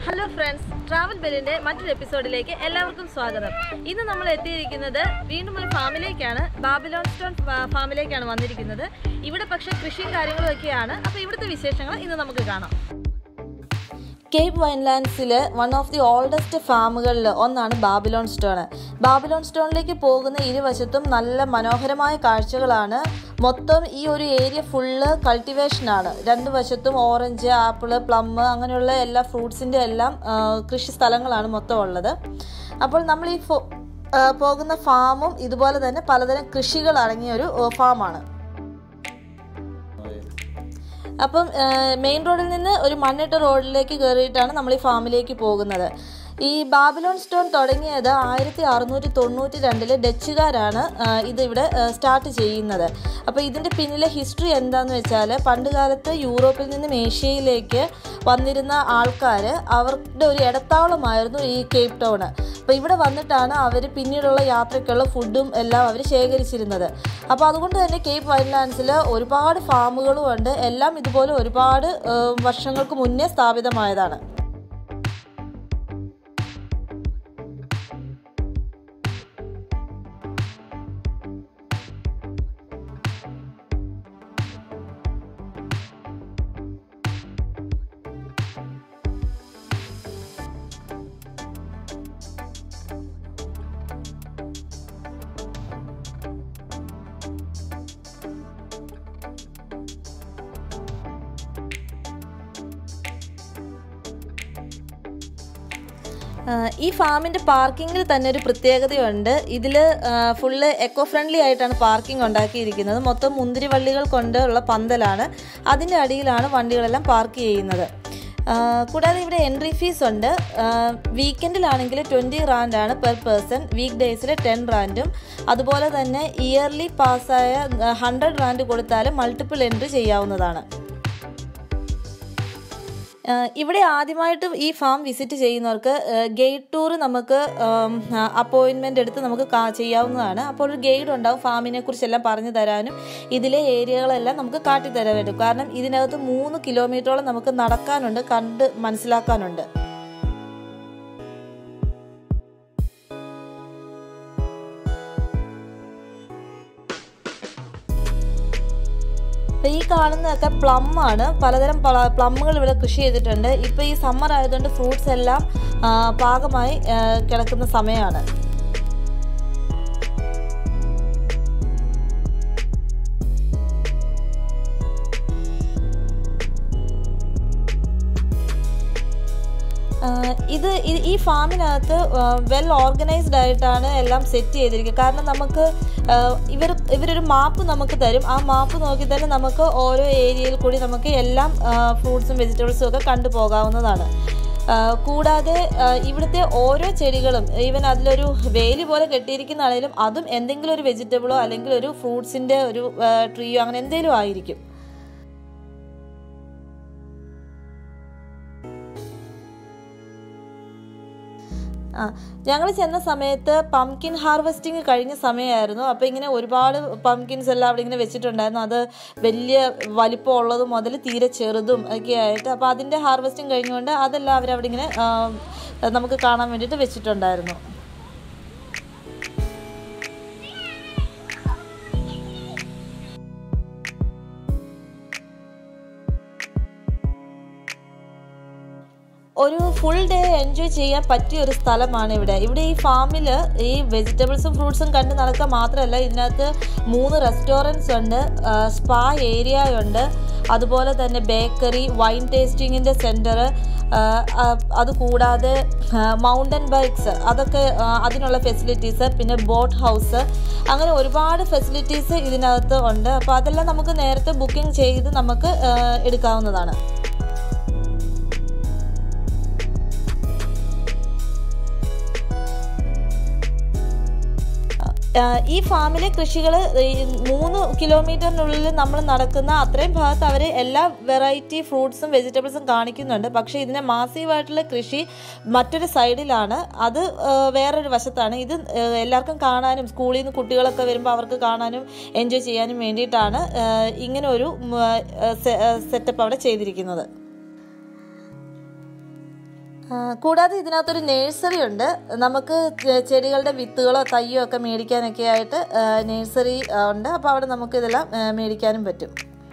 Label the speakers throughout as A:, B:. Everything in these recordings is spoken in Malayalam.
A: ഹലോ ഫ്രണ്ട്സ് ട്രാവൽ ബെല്ലിന്റെ മറ്റൊരു എപ്പിസോഡിലേക്ക് എല്ലാവർക്കും സ്വാഗതം ഇന്ന് നമ്മൾ എത്തിയിരിക്കുന്നത് വീണ്ടും ഒരു ഫാമിലേക്കാണ് ബാബിലോൺ സ്റ്റോൺ ഫാ- ഫാമിലേക്കാണ് വന്നിരിക്കുന്നത് ഇവിടെ പക്ഷെ കൃഷിയും കാര്യങ്ങളും ഒക്കെയാണ് അപ്പോൾ ഇവിടുത്തെ വിശേഷങ്ങൾ ഇന്ന് നമുക്ക് കാണാം കേപ്പ് വൈൻലാൻഡ്സിലെ വൺ ഓഫ് ദി ഓൾഡസ്റ്റ് ഫാമുകളിൽ ഒന്നാണ് ബാബിലോൺ സ്റ്റോൺ ബാബിലോൺ സ്റ്റോണിലേക്ക് പോകുന്ന ഇരുവശത്തും നല്ല മനോഹരമായ കാഴ്ചകളാണ് മൊത്തം ഈ ഒരു ഏരിയ ഫുള്ള് കൾട്ടിവേഷനാണ് രണ്ട് വശത്തും ഓറഞ്ച് ആപ്പിള് പ്ലം അങ്ങനെയുള്ള എല്ലാ ഫ്രൂട്ട്സിൻ്റെ എല്ലാം ആ, കൃഷി സ്ഥലങ്ങളാണ് മൊത്തം ഉള്ളത് അപ്പോൾ നമ്മൾ ഈ ഫോ- ആ, പോകുന്ന ഫാമും ഇതുപോലെ തന്നെ പലതരം കൃഷികൾ അടങ്ങിയ ഒരു ആ, ഫാമാണ് അപ്പം മെയിൻ റോഡിൽ നിന്ന് ഒരു മണ്ണിട്ട റോഡിലേക്ക് കയറിയിട്ടാണ് നമ്മൾ ഈ ഫാമിലേക്ക് പോകുന്നത് ഈ ബാബിലോൺ സ്റ്റോൺ തുടങ്ങിയത് ആയിരത്തി അറുന്നൂറ്റി തൊണ്ണൂറ്റി രണ്ടില് ഡച്ചുകാരാണ് ആ, ഇത് ഇവിടെ സ്റ്റാർട്ട് ചെയ്യുന്നത് അപ്പോൾ ഇതിൻ്റെ പിന്നിലെ ഹിസ്റ്ററി എന്താന്ന് വെച്ചാൽ പണ്ട് കാലത്ത് യൂറോപ്പിൽ നിന്നും ഏഷ്യയിലേക്ക് വന്നിരുന്ന ആൾക്കാർ അവരുടെ ഒരു ഇടത്താവളമായിരുന്നു ഈ കേപ്പ് ടൗൺ അപ്പോൾ ഇവിടെ വന്നിട്ടാണ് അവർ പിന്നീടുള്ള യാത്രയ്ക്കുള്ള ഫുഡും എല്ലാം അവർ ശേഖരിച്ചിരുന്നത് അപ്പോൾ അതുകൊണ്ട് തന്നെ കേപ്പ് വൈൻലാൻഡ്സിൽ ഒരുപാട് ഫാമുകളും ഉണ്ട് എല്ലാം ഇതുപോലെ ഒരുപാട് ആ, വർഷങ്ങൾക്ക് മുന്നേ സ്ഥാപിതമായതാണ് ആഹ് ഈ ഫാമിൻ്റെ പാർക്കിങ്ങിൽ തന്നെ ഒരു പ്രത്യേകതയുണ്ട് ഇതിൽ ഫുള്ള് എക്കോ ഫ്രണ്ട്ലി ആയിട്ടാണ് പാർക്കിംഗ് ഉണ്ടാക്കിയിരിക്കുന്നത് മൊത്തം മുന്തിരി വള്ളികൾ കൊണ്ടുള്ള പന്തലാണ് അതിൻ്റെ അടിയിലാണ് വണ്ടികളെല്ലാം പാർക്ക് ചെയ്യുന്നത് ആഹ് കൂടാതെ ഇവിടെ എൻട്രി ഫീസ് ഉണ്ട് വീക്കെൻഡിലാണെങ്കിൽ ട്വൻറ്റി റാൻഡാണ് പെർ പേഴ്സൺ വീക്ക് ഡേയ്സിൽ ടെൻ റാൻഡും അതുപോലെ തന്നെ ഇയർലി പാസ്സായ ഹൺഡ്രഡ് റാൻഡ് കൊടുത്താൽ മൾട്ടിപ്പിൾ എൻട്രി ചെയ്യാവുന്നതാണ് ആഹ് ഇവിടെ ആദ്യമായിട്ട് ഈ ഫാം വിസിറ്റ് ചെയ്യുന്നവർക്ക് ഗൈഡ് ടൂർ നമുക്ക് അപ്പോയിൻമെൻ്റ് എടുത്ത് നമുക്ക് കാ- ചെയ്യാവുന്നതാണ് അപ്പോൾ ഒരു ഗൈഡ് ഉണ്ടാവും ഫാമിനെ കുറിച്ചെല്ലാം പറഞ്ഞു തരാനും ഇതിലെ ഏരിയകളെല്ലാം നമുക്ക് കാട്ടിത്തരാൻ പറ്റും കാരണം ഇതിനകത്ത് മൂന്ന് കിലോമീറ്ററോളം നമുക്ക് നടക്കാനുണ്ട് കണ്ട് മനസ്സിലാക്കാനുണ്ട് ഇപ്പൊ ഈ കാണുന്നതൊക്കെ പ്ലം ആണ് പലതരം പ്ലമ്മുകൾ ഇവിടെ കൃഷി ചെയ്തിട്ടുണ്ട് ഇപ്പൊ ഈ സമ്മർ ആയതുകൊണ്ട് ഫ്രൂട്ട്സ് എല്ലാം ആ, പാകമായി ആ, കിടക്കുന്ന സമയമാണ് ആ, ഇത് ഇ- ഈ ഫാമിനകത്ത് വെൽ ഓർഗനൈസ്ഡ് ആയിട്ടാണ് എല്ലാം സെറ്റ് ചെയ്തിരിക്കുന്നത് കാരണം നമുക്ക് ആ, ഇവർ ഇവരൊരു മാപ്പ് നമുക്ക് തരും ആ മാപ്പ് നോക്കി തന്നെ നമുക്ക് ഓരോ ഏരിയയിൽ കൂടി നമുക്ക് എല്ലാം ഫ്രൂട്ട്സും വെജിറ്റബിൾസും ഒക്കെ കണ്ടു പോകാവുന്നതാണ് ആ, കൂടാതെ ആ, ഇവിടുത്തെ ഓരോ ചെടികളും ഈവൻ അതിലൊരു വേലി പോലെ കെട്ടിയിരിക്കുന്നതാണെങ്കിലും അതും എന്തെങ്കിലും ഒരു വെജിറ്റബിളോ അല്ലെങ്കിൽ ഒരു ഫ്രൂട്ട്സിൻ്റെ ഒരു ട്രീയോ അങ്ങനെ എന്തെങ്കിലും ആയിരിക്കും ആ ഞങ്ങൾ ചെന്ന സമയത്ത് പംകിൻ ഹാർവെസ്റ്റിംഗ് കഴിഞ്ഞ സമയമായിരുന്നു അപ്പോൾ ഇങ്ങനെ ഒരുപാട് പംകിൻസ് എല്ലാം അവിടെ ഇങ്ങനെ വെച്ചിട്ടുണ്ടായിരുന്നു അത് വലിയ വലിപ്പം ഉള്ളത് മുതൽ തീരെ ചെറുതും ഒക്കെ ആയിട്ട് അപ്പോൾ അതിൻ്റെ ഹാർവെസ്റ്റിംഗ് കഴിഞ്ഞുകൊണ്ട് അതെല്ലാം അവരവിടെ ഇങ്ങനെ ആ, നമുക്ക് കാണാൻ വേണ്ടിയിട്ട് വെച്ചിട്ടുണ്ടായിരുന്നു ഒരു ഫുൾ ഡേ എൻജോയ് ചെയ്യാൻ പറ്റിയ ഒരു സ്ഥലമാണ് ഇവിടെ ഇവിടെ ഈ ഫാമിൽ ഈ വെജിറ്റബിൾസും ഫ്രൂട്ട്സും കണ്ട് നടക്കുക മാത്രമല്ല ഇതിനകത്ത് മൂന്ന് റെസ്റ്റോറൻറ്റ്സ് ഉണ്ട് സ്പാ ഏരിയ ഉണ്ട് അതുപോലെ തന്നെ ബേക്കറി വൈൻ ടേസ്റ്റിങ്ങിൻ്റെ സെൻറ്റർ അതുകൂടാതെ മൗണ്ടൻ ബൈക്സ് അതൊക്കെ ആ, അതിനുള്ള ഫെസിലിറ്റീസ് പിന്നെ ബോട്ട് ഹൗസ് അങ്ങനെ ഒരുപാട് ഫെസിലിറ്റീസ് ഇതിനകത്ത് ഉണ്ട് അപ്പോൾ അതെല്ലാം നമുക്ക് നേരത്തെ ബുക്കിംഗ് ചെയ്ത് നമുക്ക് ആ, എടുക്കാവുന്നതാണ് ആഹ് ഈ ഫാമിലെ കൃഷികൾ മൂന്ന് കിലോമീറ്ററിനുള്ളിൽ നമ്മൾ നടക്കുന്ന അത്രയും ഭാഗത്ത് അവർ എല്ലാ വെറൈറ്റി ഫ്രൂട്ട്സും വെജിറ്റബിൾസും കാണിക്കുന്നുണ്ട് പക്ഷേ ഇതിനെ മാസീവായിട്ടുള്ള കൃഷി മറ്റൊരു സൈഡിലാണ് അത് ആഹ് വേറൊരു വശത്താണ് ഇത് ആഹ് എല്ലാവർക്കും കാണാനും സ്കൂളിൽ നിന്ന് കുട്ടികളൊക്കെ വരുമ്പോൾ അവർക്ക് കാണാനും എൻജോയ് ചെയ്യാനും വേണ്ടിയിട്ടാണ് ആഹ് ഇങ്ങനെ ഒരു സെറ്റപ്പ് അവിടെ ചെയ്തിരിക്കുന്നത് ആ, കൂടാതെ ഇതിനകത്തൊരു നേഴ്സറി ഉണ്ട് നമുക്ക് ചെ- ചെടികളുടെ വിത്തുകളോ തയ്യോ ഒക്കെ മേടിക്കാനൊക്കെ ആയിട്ട് നേഴ്സറി ഉണ്ട് അപ്പോൾ അവിടെ നമുക്ക് ഇതെല്ലാം ആ, മേടിക്കാനും പറ്റും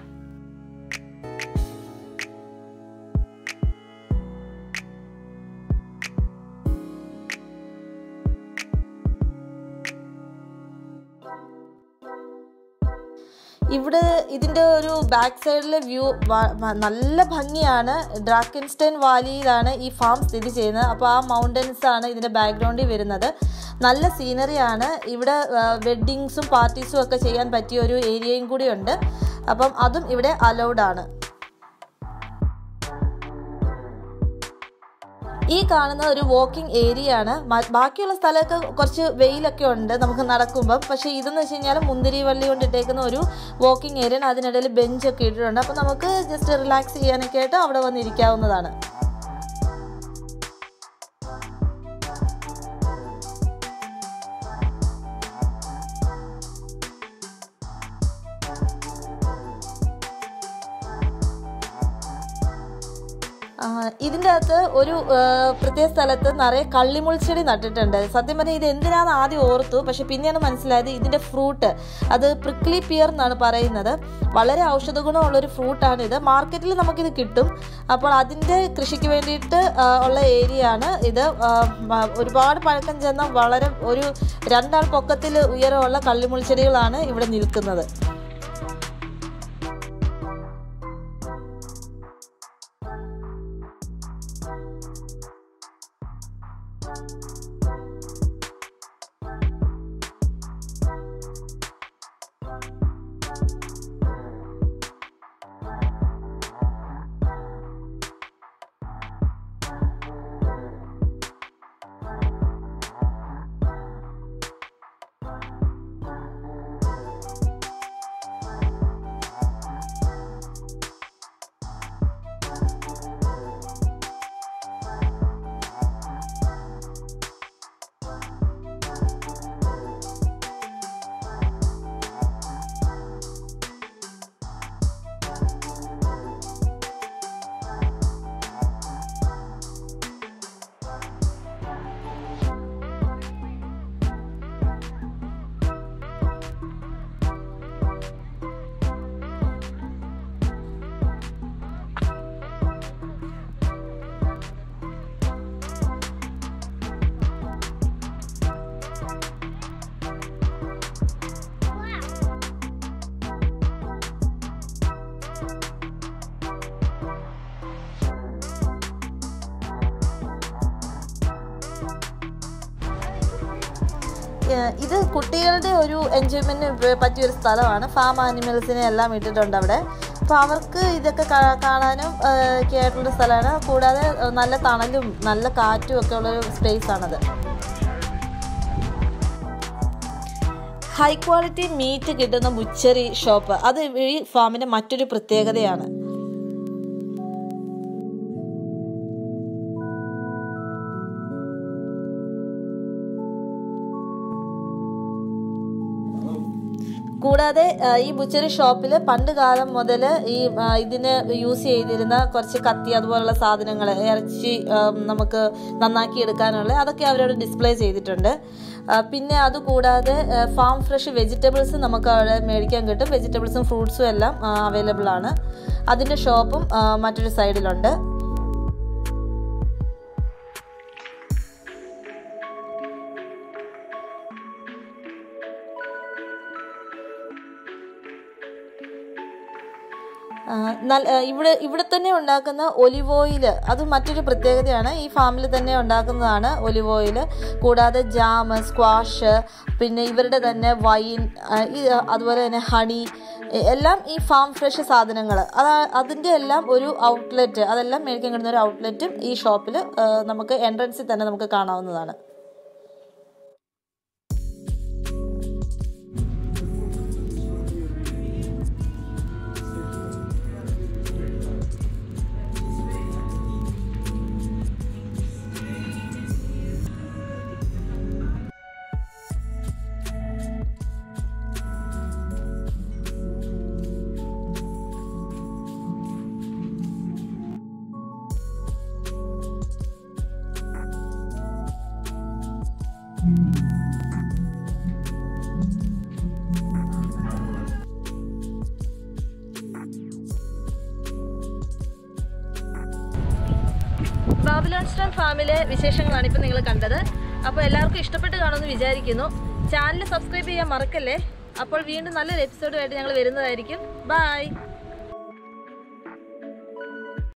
A: ഇവിടെ ഇതിൻ്റെ ഒരു ബാക്ക് സൈഡിലെ വ്യൂ നല്ല ഭംഗിയാണ് ഡ്രാക്കിൻസ്റ്റൈൻ വാലിയിലാണ് ഈ ഫാം സ്ഥിതി ചെയ്യുന്നത് അപ്പോൾ ആ മൗണ്ടൻസ് ആണ് ഇതിൻ്റെ ബാക്ക്ഗ്രൗണ്ടിൽ വരുന്നത് നല്ല സീനറിയാണ് ഇവിടെ വെഡ്ഡിങ്സും പാർട്ടീസും ഒക്കെ ചെയ്യാൻ പറ്റിയ ഒരു ഏരിയയും കൂടി ഉണ്ട് അപ്പം അതും ഇവിടെ അലൗഡ് ആണ് ഈ കാണുന്ന ഒരു വാക്കിംഗ് ഏരിയ ആണ് മ- ബാക്കിയുള്ള സ്ഥലമൊക്കെ കുറച്ച് വെയിലൊക്കെ ഉണ്ട് നമുക്ക് നടക്കുമ്പം പക്ഷേ ഇതെന്ന് വെച്ച് കഴിഞ്ഞാൽ മുന്തിരി വള്ളി കൊണ്ട് ഇട്ടേക്കുന്ന ഒരു വാക്കിംഗ് ഏരിയ ആണ് അതിനിടയിൽ ബെഞ്ചൊക്കെ ഇട്ടിട്ടുണ്ട് അപ്പോൾ നമുക്ക് ജസ്റ്റ് റിലാക്സ് ചെയ്യാനൊക്കെ ആയിട്ട് അവിടെ വന്നിരിക്കാവുന്നതാണ് ആ, ഇതിൻ്റെ അകത്ത് ഒരു ആ, പ്രത്യേക സ്ഥലത്ത് നിറയെ കള്ളിമുൾച്ചെടി നട്ടിട്ടുണ്ട് സത്യം പറഞ്ഞാൽ ഇത് എന്തിനാന്ന് ആദ്യം ഓർത്തു പക്ഷെ പിന്നെയാണ് മനസ്സിലായത് ഇതിൻ്റെ ഫ്രൂട്ട് അത് പ്രിക്ലി പിയർ എന്നാണ് പറയുന്നത് വളരെ ഔഷധ ഗുണമുള്ളൊരു ഫ്രൂട്ടാണ് ഇത് മാർക്കറ്റിൽ നമുക്കിത് കിട്ടും അപ്പോൾ അതിൻ്റെ കൃഷിക്ക് വേണ്ടിയിട്ട് ആ, ഉള്ള ഏരിയ ആണ് ഇത് ആ, മ- ഒരുപാട് പഴക്കം ചെന്ന വളരെ ഒരു രണ്ടാൾ പൊക്കത്തിൽ ഉയരമുള്ള കള്ളിമുൾച്ചെടികളാണ് ഇവിടെ നിൽക്കുന്നത് ഏഹ് ഇത് കുട്ടികളുടെ ഒരു എൻജോയ്മെന്റിന് പറ്റിയ ഒരു സ്ഥലമാണ് ഫാം ആനിമൽസിനെ എല്ലാം ഇട്ടിട്ടുണ്ട് അവിടെ അപ്പോൾ അവർക്ക് ഇതൊക്കെ കാ- കാണാനും ഏഹ് ഒക്കെ ആയിട്ടുള്ള സ്ഥലമാണ് കൂടാതെ ഏഹ് നല്ല തണലും നല്ല കാറ്റും ഒക്കെ ഉള്ളൊരു സ്പേസ് ആണത് ഹൈ ക്വാളിറ്റി മീറ്റ് കിട്ടുന്ന ബുച്ചറി ഷോപ്പ് അത് ഈ ഫാമിന്റെ മറ്റൊരു പ്രത്യേകതയാണ് കൂടാതെ ആ, ഈ ബുച്ചറി ഷോപ്പിൽ പണ്ട് കാലം മുതൽ ഈ ആ, ഇതിന് യൂസ് ചെയ്തിരുന്ന കുറച്ച് കത്തി അതുപോലുള്ള സാധനങ്ങൾ ഇറച്ചി ആ, നമുക്ക് നന്നാക്കി എടുക്കാനുള്ള അതൊക്കെ അവരോട് ഡിസ്പ്ലേ ചെയ്തിട്ടുണ്ട് ആ, പിന്നെ അതുകൂടാതെ ഫാം ഫ്രഷ് വെജിറ്റബിൾസ് നമുക്ക് അവിടെ മേടിക്കാൻ കിട്ടും വെജിറ്റബിൾസും ഫ്രൂട്ട്സും എല്ലാം അവൈലബിൾ ആണ് അതിൻ്റെ ഷോപ്പും ആ, മറ്റൊരു സൈഡിലുണ്ട് ആ, നല്ല ആ, ഇവിടെ ഇവിടെ തന്നെ ഉണ്ടാക്കുന്ന ഒലിവ് ഓയിൽ അത് മറ്റൊരു പ്രത്യേകതയാണ് ഈ ഫാമിൽ തന്നെ ഉണ്ടാക്കുന്നതാണ് ഒലിവ് ഓയിൽ കൂടാതെ ജാം സ്ക്വാഷ് പിന്നെ ഇവരുടെ തന്നെ വൈൻ ആ, ഈ, അതുപോലെ തന്നെ ഹണി എ- എല്ലാം ഈ ഫാം ഫ്രഷ് സാധനങ്ങൾ അത് അതിൻ്റെ എല്ലാം ഒരു ഔട്ട്ലെറ്റ് അതെല്ലാം മേടിക്കാൻ കിട്ടുന്ന ഒരു ഔട്ട്ലെറ്റും ഈ ഷോപ്പിൽ നമുക്ക് എൻട്രൻസിൽ തന്നെ നമുക്ക് കാണാവുന്നതാണ് ബാബിലോൺ സ്റ്റോൺ ഫാമിലെ വിശേഷങ്ങളാണ് ഇപ്പം നിങ്ങൾ കണ്ടത് അപ്പോൾ എല്ലാവർക്കും ഇഷ്ടപ്പെട്ട് കാണുമെന്ന് വിചാരിക്കുന്നു ചാനൽ സബ്സ്ക്രൈബ് ചെയ്യാൻ മറക്കല്ലേ അപ്പോൾ വീണ്ടും നല്ലൊരു എപ്പിസോഡുമായിട്ട് ഞങ്ങൾ വരുന്നതായിരിക്കും ബൈ